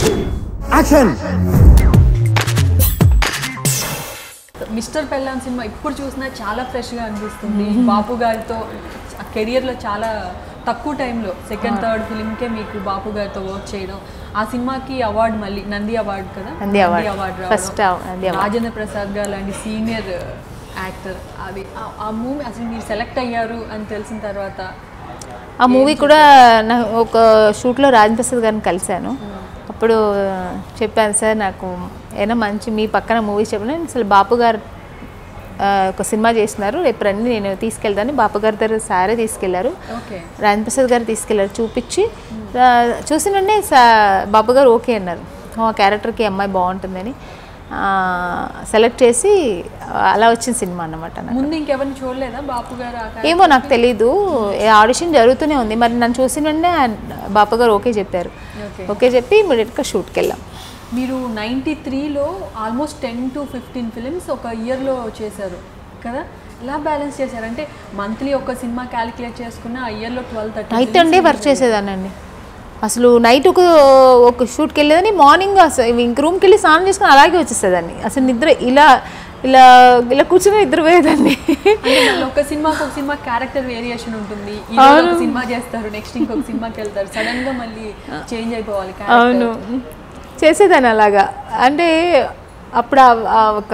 Action mister పెళ్ళాం cinema ఇప్పుడు చూసినా చాలా ఫ్రెష్గా అనిపిస్తుంది బాపు గారితో కెరియర్లో చాలా తక్కువ టైంలో సెకండ్ థర్డ్ ఫిలింకే మీకు బాపు గారితో వర్క్ చేయడం ఆ సినిమాకి అవార్డు మళ్ళీ నంది అవార్డు కదా నంది award. అవార్డు First అవ- నంది award. రాజేంద్ర ప్రసాద్ గారు లాంటి సీనియర్ యాక్టర్ అది ఆ- ఆ మూవీ అసలు మీరు సెలెక్ట్ అయ్యారు అని తెలిసిన తర్వాత ఆ మూవీ కూడా నా ఒక షూట్లో రాజేంద్ర ప్రసాద్ గారిని కలిశాను అప్పుడు చెప్పాను సార్ నాకు ఏదైనా మంచి మీ పక్కన మూవీస్ చెప్పిన అసలు బాపు గారు ఆ, ఒక సినిమా చేస్తున్నారు రేపు రండి నేను తీసుకెళ్తాను బాపు గారి దగ్గర సారే తీసుకెళ్లారు ఓకే రాజేంద్ర ప్రసాద్ గారు తీసుకెళ్లారు చూపించి ఆ, చూసిన వెంటనే సా బాబు గారు ఓకే అన్నారు "ఓ, ఆ క్యారెక్టర్కి అమ్మాయి బాగుంటుందని సెలెక్ట్ చేసి అలా వచ్చిన సినిమా అన్నమాట నాకు ముందు ఇంకెవరిని చూడలేదా బాపు గారు ఆ character? ఏమో నాకు తెలీదు ఆడిషన్ జరుగుతూనే ఉంది మరి నన్ను చూసిన వెంటనే బాప గారు ఓకే చెప్పారు ఓకే ఓకే చెప్పి ఇమీడియట్గా షూట్కి వెళ్ళాం మీరు నైంటీ త్రీలో almost ten to fifteen films ఒక ఇయర్లో చేశారు కదా ఎలా బ్యాలెన్స్ చేశారు అంటే మంత్లీ ఒక సినిమా క్యాలిక్యులేట్ చేసుకున్న ఆ ఇయర్లో ట్వెల్వ్ థర్టీ నైట్ అండే వర్క్ చేసేదానండి అసలు నైట్ ఒక ఒక షూట్కి వెళ్ళేదని మార్నింగ్ అసలు ఇంక రూమ్కి వెళ్ళి స్నానం చేసుకుని అలాగే వచ్చేసేదాన్ని అసలు నిద్ర ఇలా ఇలా ఇలా కూర్చొని నిద్రపోయేదాన్ని ఒక సినిమాకి ఒక సినిమా క్యారెక్టర్ వేరియేషన్ ఉంటుంది ఈ రోజు ఒక సినిమా చేస్తారు నెక్స్ట్ ఇంకొక సినిమాకి వెళ్తారు సడన్ గా మళ్ళీ చేంజ్ అయిపోవాలి character. అవును చేసేదాన్ని అలాగా అంటే అప్పుడు ఆ- ఆ ఒక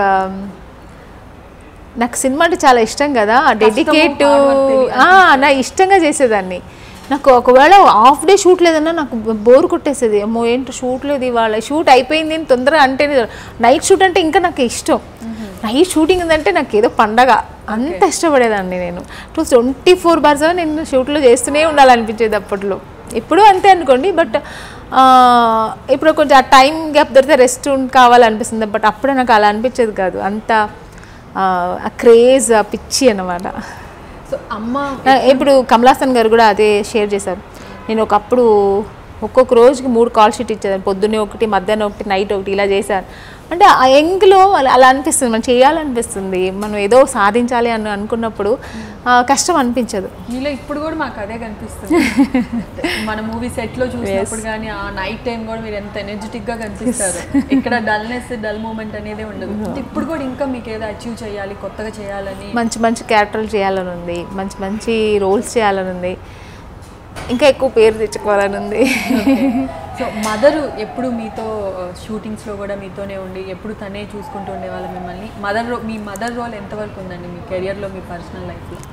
నాకు సినిమా అంటే చాలా ఇష్టం కదా ఆ డెడికేట్ hard work తెలియదు నా ఇష్టంగా చేసేదాన్ని నాకు ఒకవేళ హాఫ్ డే షూట్ లేదన్నా నాకు బోర్ కొట్టేసేది అమ్మో ఏంటో షూట్ లేదు ఇవాళ షూట్ అయిపోయింది అని తొందరగా అంటే నైట్ షూట్ అంటే ఇంకా నాకు ఇష్టం నైట్ షూటింగ్ ఉందంటే నాకు ఏదో పండగ అంత ఇష్టపడేదాన్ని నేను టూ ట్వంటీ ఫోర్ బార్స్ నేను షూట్లో చేస్తూనే ఉండాలనిపించేది అప్పట్లో ఇప్పుడు అంతే అనుకోండి బట్ ఇప్పుడు కొంచెం ఆ టైం గ్యాప్ దొరికితే రెస్ట్ కావాలనిపిస్తుంది బట్ అప్పుడే నాకు అలా అనిపించేది కాదు అంత ఆ క్రేజ్ ఆ పిచ్చి అన్నమాట సో అమ్మ ఆ, ఇప్పుడు కమలాసన్ గారు కూడా అదే షేర్ చేశారు నేను ఒకప్పుడు ఒక్కొక్క రోజుకి మూడు కాల్ షీట్ ఇచ్చేదాన్ని పొద్దున్నే ఒకటి మధ్యాహ్నం ఒకటి నైట్ ఒకటి ఇలా చేశాను అంటే ఆ యంగ్లో అలా అలా అనిపిస్తుంది మనం చేయాలనిపిస్తుంది మనం ఏదో సాధించాలి అని అనుకున్నప్పుడు ఆ, కష్టం అనిపించదు మీలో ఇప్పుడు కూడా మాకు అదే కనిపిస్తుంది మన మూవీ సెట్ లో చూసినప్పుడు కానీ ఆ నైట్ టైం కూడా మీరు ఎంత ఎనర్జెటిక్ గా కనిపిస్తారు ఇక్కడ డల్నెస్ డల్ మూమెంట్ అనేది ఉండదు అంటే ఇప్పుడు కూడా ఇంకా మీకు ఏదో అచీవ్ చేయాలి కొత్తగా చేయాలని మంచి మంచి క్యారెక్టర్లు చేయాలని ఉంది మంచి మంచి రోల్స్ చేయాలని ఉంది ఇంకా ఎక్కువ పేరు తెచ్చుకోవాలని ఉంది సో మదర్ ఎప్పుడు మీతో షూటింగ్స్ లో కూడా మీతోనే ఉండి ఎప్పుడు తనే చూసుకుంటూ ఉండేవాళ్ళు మిమ్మల్ని మదర్ మీ మదర్ రోల్ ఎంతవరకు ఉందండి మీ కెరియర్ లో మీ పర్సనల్ లైఫ్ లో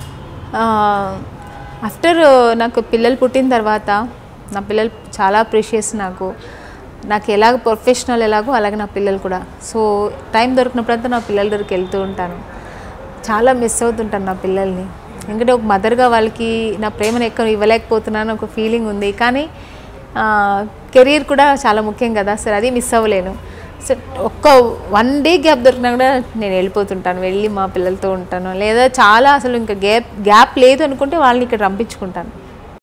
ఆఫ్టర్ నాకు పిల్లలు పుట్టిన తర్వాత నా పిల్లలు చాలా ప్రీషియస్ నాకు నాకు ఎలాగ ప్రొఫెషనల్ ఎలాగో అలాగే నా పిల్లలు కూడా సో టైం దొరికినప్పుడంతా నా పిల్లల దగ్గరికి వెళ్తూ ఉంటాను చాలా మిస్ అవుతుంటాను నా పిల్లల్ని ఎందుకంటే ఒక మదర్గా వాళ్ళకి నా ప్రేమను ఎక్కువ ఇవ్వలేకపోతున్నాను ఒక ఫీలింగ్ ఉంది కానీ కెరీర్ కూడా చాలా ముఖ్యం కదా సరే అది మిస్ అవ్వలేను సో ఒక్క వన్ డే గ్యాప్ దొరికినా కూడా నేను వెళ్ళిపోతుంటాను వెళ్ళి మా పిల్లలతో ఉంటాను లేదా చాలా అసలు ఇంకా గ్యాప్ గ్యాప్ లేదు అనుకుంటే వాళ్ళని ఇక్కడ రంపించుకుంటాను